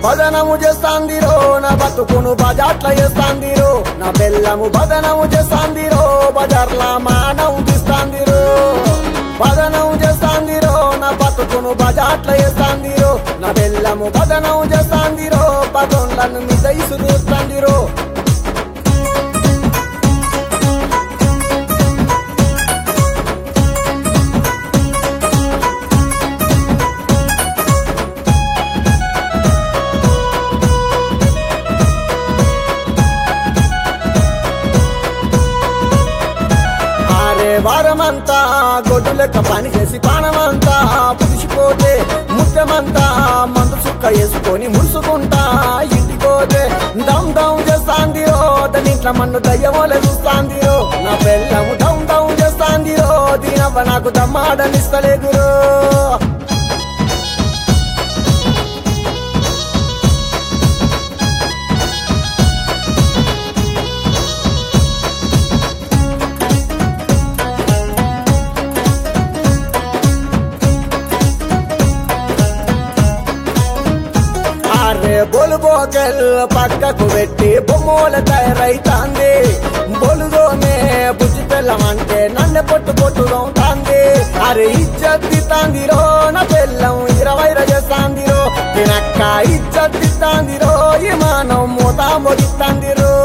బదనము చేస్తాందిరో నా బతుకును బజాట్ల చేస్తాందిరో నా బెల్లము బదనము చేస్తాందిరో బజార్ల మానవు తీస్తాందిరో బదనం చేస్తాందిరో నా బతుకును బజాట్ల చేస్తాందిరో నా బెల్లము బదనం చేస్తాందిరో పదొండ్లను మీద ఇసురుస్తాందిరో ఆరే వారమంతా గొడ్డు లెక్క పని చేసి పానమంతా పులిసిపోతే ముత్యమంతా మందు చుక్క వేసుకొని ముడుచుకుంటా ఇంటికోతే దమ్ దమ్ చేస్తాందిరో దాని ఇంట్లో మన్ను దయ్యమోలే చూస్తాందిరో నా బెల్లము దమ్ దమ్ చేస్తాందిరో దీనవ్వ నాకు దమ్మాడనిస్తలేదురో అరే బొలు బోకెల్ పక్కకు పెట్టి బొమ్మల తయారైతాంది బొలుదోనే బుజ్జి పెళ్ళమంటే నన్ను పొట్టు పొట్టుదవుతాంది అరే ఇజ్జత్తితాందిరో నా పెళ్ళం ఇరవై చేస్తాందిరో తినక్క ఇజ్జత్తితాందిరో ఈ మానం మూత మొగిస్తాందిరో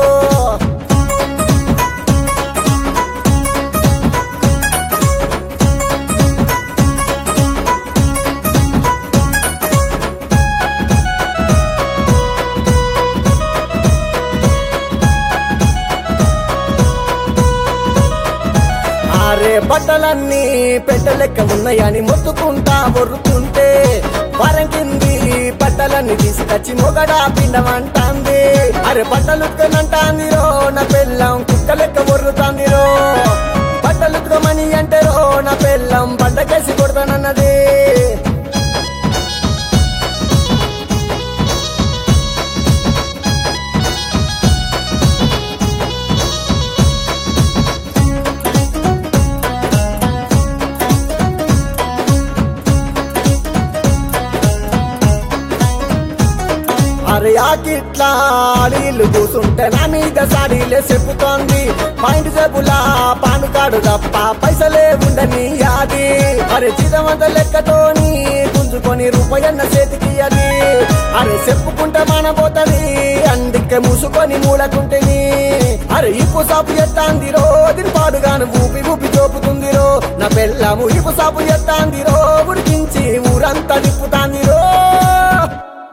అరే బట్టలన్నీ పెట్టలెక్క ఉన్నాయని మొత్తుకుంటా ఒర్రుతుంటే వరం కింది బట్టలన్నీ తీసుకొచ్చి మొగడా పిండమంటాంది అరే బట్టలు ఉత్కనంటాందిరో నా పెళ్ళం కుక్క లెక్క ఒర్రుతాందిరో బట్టలు ఉత్కమని అంటారో నా పెళ్ళం బండకేసి కొడతానన్నది అరే ఆకిట్లా నీళ్లు కూసుంటే నా మీద సాడీలే చెప్పుతోంది మైండ్ జబులా పాను కాడు తప్ప పైసలే ఉండని యాది అరే చిదమంత లెక్కతోని గుంజుకొని రూపాయన్న చేతికి అది అరే చెప్పుకుంటే మన పోతది అందుకే మూసుకొని మూలకుంటేని అరే ఇప్పు సాపు ఎత్తాందిరో దీని పాడుగాను ఊపి ఊపి చూపుతుందిరో నా పెళ్ళము ఇప్పు సాపు ఎత్తాందిరో